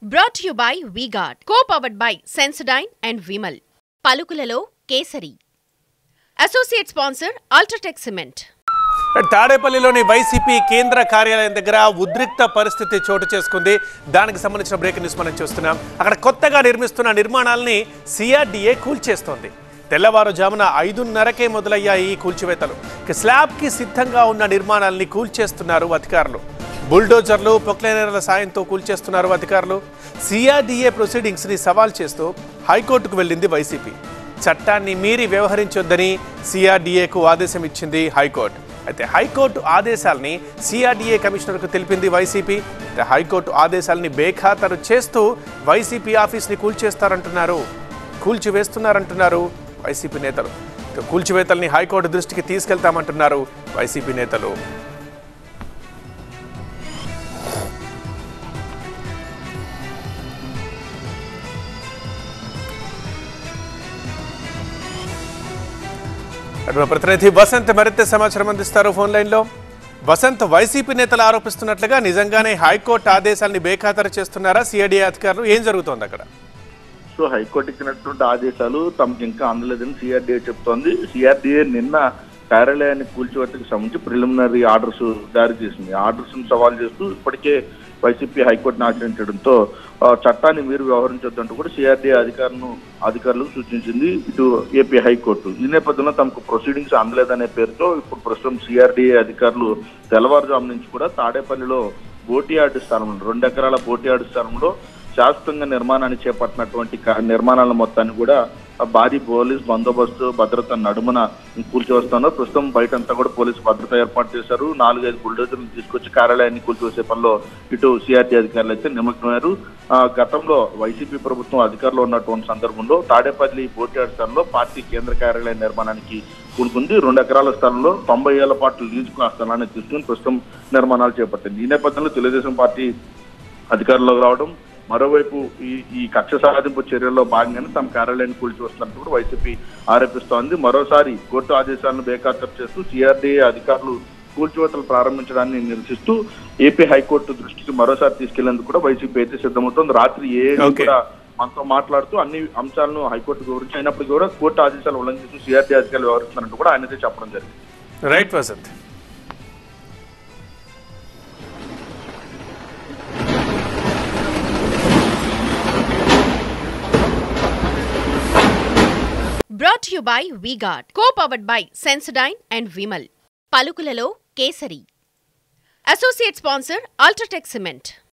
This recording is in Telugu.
Brought you by Vguard co powered by Sensodyne and Vimal పలుకులలో Kesari associate sponsor UltraTech cement తాడేపల్లిలోని వైసీపీ కేంద్ర కార్యాలయం దగ్గర ఉద్రిక్త పరిస్థితి చోటు చేసుకుంది దానికి సంబంధించిన బ్రేకింగ్ న్యూస్ మనం చూస్తున్నాం అక్కడ కొత్తగా నిర్మిస్తున్న నిర్మాణాలని సిఆర్డీఏ కూల్చేస్తోంది తెల్లవారుజామున ఐదున్నరకే మొదలయ్యాయి ఈ కూల్చివేతలు ఇక స్లాబ్కి సిద్ధంగా ఉన్న నిర్మాణాలని కూల్చేస్తున్నారు అధికారులు బుల్డోజర్లు పొక్లైనర్ల సాయంతో కూల్చేస్తున్నారు అధికారులు సిఆర్డీఏ ప్రొసీడింగ్స్ని సవాల్ చేస్తూ హైకోర్టుకు వెళ్ళింది వైసీపీ చట్టాన్ని మీరి వ్యవహరించొద్దని సిఆర్డీఏకు ఆదేశం ఇచ్చింది హైకోర్టు అయితే హైకోర్టు ఆదేశాలని సిఆర్డీఏ కమిషనర్కు తెలిపింది వైసీపీ అయితే హైకోర్టు ఆదేశాలని బేఖాతరు చేస్తూ వైసీపీ ఆఫీస్ని కూల్చేస్తారంటున్నారు కూల్చివేస్తున్నారంటున్నారు వైసీపీ నేతలు ఇక కూల్చివేతల్ని హైకోర్టు దృష్టికి తీసుకెళ్తామంటున్నారు వైసీపీ నేతలు అటు మా ప్రతినిధి వసంత్ మరింత సమాచారం అందిస్తారు ఫోన్ లైన్లో వసంత్ వైసీపీ నేతలు ఆరోపిస్తున్నట్లుగా నిజంగానే హైకోర్టు ఆదేశాలని బేఖాతరు చేస్తున్నారా సిఐడి అధికారులు ఏం జరుగుతోంది అక్కడ సో హైకోర్టు ఇచ్చినటువంటి ఆదేశాలు తమకు ఇంకా అందలేదని సిఆర్డీఏ చెప్తోంది సిఆర్డీఏ నిన్న కార్యాలయాన్ని కూల్చివేతకు సంబంధించి ప్రిలిమినరీ ఆర్డర్స్ జారీ చేసింది ఆర్డర్స్ సవాల్ చేస్తూ ఇప్పటికే వైసీపీ హైకోర్టును ఆశ్రయించడంతో ఆ, చట్టాన్ని మీరు వ్యవహరించొద్దంటూ కూడా సిఆర్డీఏ అధికారులను అధికారులకు సూచించింది ఇటు ఏపీ హైకోర్టు ఈ నేపథ్యంలో తమకు ప్రొసీడింగ్స్ అందలేదనే పేరుతో ఇప్పుడు ప్రస్తుతం సిఆర్డీఏ అధికారులు తెల్లవారుజాము నుంచి కూడా తాడేపల్లిలో బోటియార్డు స్థలంలో రెండు ఎకరాల బోటియార్డు స్థలంలో శాశ్వతంగా నిర్మాణాన్ని చేపట్టినటువంటి క- నిర్మాణాల మొత్తాన్ని కూడా ఆ భారీ పోలీస్ బందోబస్తు భద్రత నడుమన కూల్చివస్తున్నారు ప్రస్తుతం బయట అంతా కూడా పోలీసు భద్రత ఏర్పాటు చేశారు నాలుగైదు బుల్డోజర్లు తీసుకొచ్చి కార్యాలయాన్ని కూల్చివేసే పనిలో ఇటు సిఆర్టీ అధికారులు అయితే నిమగ్నమయ్యారు ఆ, గతంలో వైసీపీ ప్రభుత్వం అధికారంలో ఉన్నటువంటి సందర్భంలో తాడేపల్లి బోటియాడ్ స్థలంలో పార్టీ కేంద్ర కార్యాలయ నిర్మాణానికి కూడుకుంది రెండు ఎకరాల స్థలంలో తొంభై ఏళ్ల పాటు లీజుకు ఆ స్థలాన్ని తీసుకుని ప్రస్తుతం నిర్మాణాలు చేపట్టింది ఈ నేపథ్యంలో తెలుగుదేశం పార్టీ అధికారంలోకి రావడం మరోవైపు ఈ ఈ కక్ష సాధింపు చర్యల్లో భాగంగానే తమ కార్యాలయాన్ని కూల్చి వస్తున్నట్టు కూడా వైసీపీ ఆరోపిస్తోంది మరోసారి కోర్టు ఆదేశాలను బేఖాతరు చేస్తూ సిఆర్డీఏ అధికారులు కూల్చివేతలు ప్రారంభించడాన్ని నిరసిస్తూ ఏపీ హైకోర్టు దృష్టికి మరోసారి తీసుకెళ్లేందుకు కూడా వైసీపీ అయితే సిద్ధమవుతోంది రాత్రి ఏ Okay. కూడా మనతో మాట్లాడుతూ అన్ని అంశాలను హైకోర్టు వివరించి అయినప్పటికీ కూడా కోర్టు ఆదేశాలు ఉల్లంఘిస్తూ సిఆర్డీ అధికారులు వ్యవహరిస్తున్నట్టు కూడా ఆయన అయితే చెప్పడం జరిగింది right Vasanth brought you by Vguard co powered by Sensodyne and Vimal పలుకులలో Kesari associate sponsor UltraTech cement